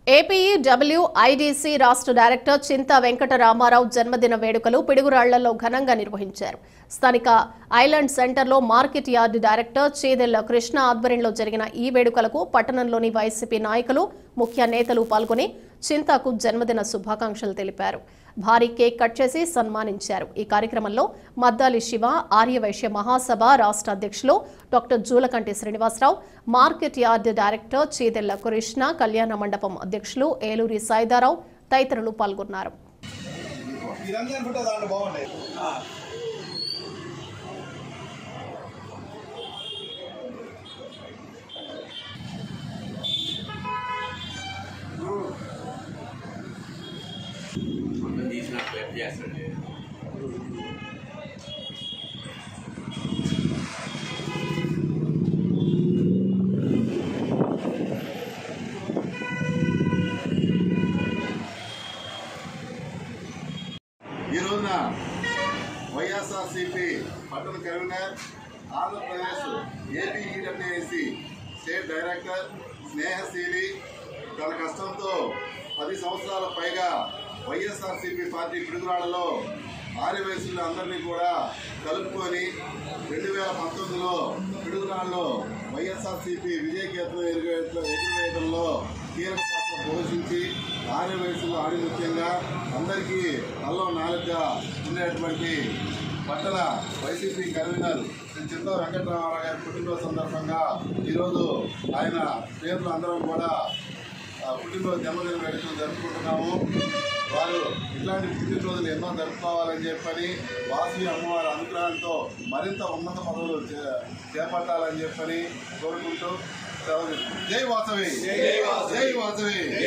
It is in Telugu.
ఏపీఈడబ్ల్యూ ఐడీసీ రాష్ట్ర డైరెక్టర్ చింత వెంకట రామారావు జన్మదిన వేడుకలు పిడుగురాళ్లలో ఘనంగా నిర్వహించారు స్థానిక ఐలాండ్ సెంటర్లో market yard director Chedella Krishna ఆధ్వర్యంలో జరిగిన ఈ వేడుకలకు పట్టణంలోని వైసీపీ నాయకులు ముఖ్య నేతలు పాల్గొని చింతకు జన్మదిన శుభాకాంక్షలు తెలిపారు భారీ కేక్ కట్ చేసి సన్మానించారు ఈ కార్యక్రమంలో మద్దాలి శివ ఆర్యవైశ్య మహాసభ రాష్ట్ర అధ్యక్షులు doctor Julakanti Srinivasarao market yard director Chidella Krishna కళ్యాణ మండపం అధ్యక్షులు ఏలూరి సాయిదారావు తదితరులు పాల్గొన్నారు ఈ రంజాన్ ఫోటో దాంట్లో బాగుంటాయి మొత్తం తీసిన వెబ్ చేస్తాడు ఈ రోజున వైఎస్ఆర్సిపి పట్టణ convener Andhra Pradesh APEWAC state director స్నేహశీలి తన కష్టంతో పది సంవత్సరాల పైగా వైఎస్ఆర్సిపి పార్టీ పిడుగురాళ్లలో ఆర్యవయసులు అందరినీ కూడా కలుపుకొని రెండు వేల పంతొమ్మిదిలో పిడుగురాళ్ళలో వైఎస్ఆర్సిపి విజయకేతనం ఎగురవేయడంలో ఎగురవేయడంలో కీలక పాత్ర పోషించి ఆర్యవయసులు ఆడిముఖ్యంగా అందరికీ అల్లం నాలుగుగా ఉండేటువంటి పట్టణ వైసీపీ కన్వీనర్ శ్రీ చింతా వెంకటరామారావు గారి పుట్టినరోజు సందర్భంగా ఈరోజు ఆయన పేర్లు అందరం కూడా ఆ, పుట్టినరోజు జన్మదిన వేడుకలు జరుపుకుంటున్నాము వారు ఇట్లాంటి పుట్టినరోజులు ఎన్నో జరుపుకోవాలని చెప్పని వాసవి అమ్మవారి అనుగ్రహంతో మరింత ఉన్నత పదవులు చే- చేపట్టాలని చెప్పని కోరుకుంటూ సెలవు తీసుకుంటున్నాను. జై వాసవి జై వాసవి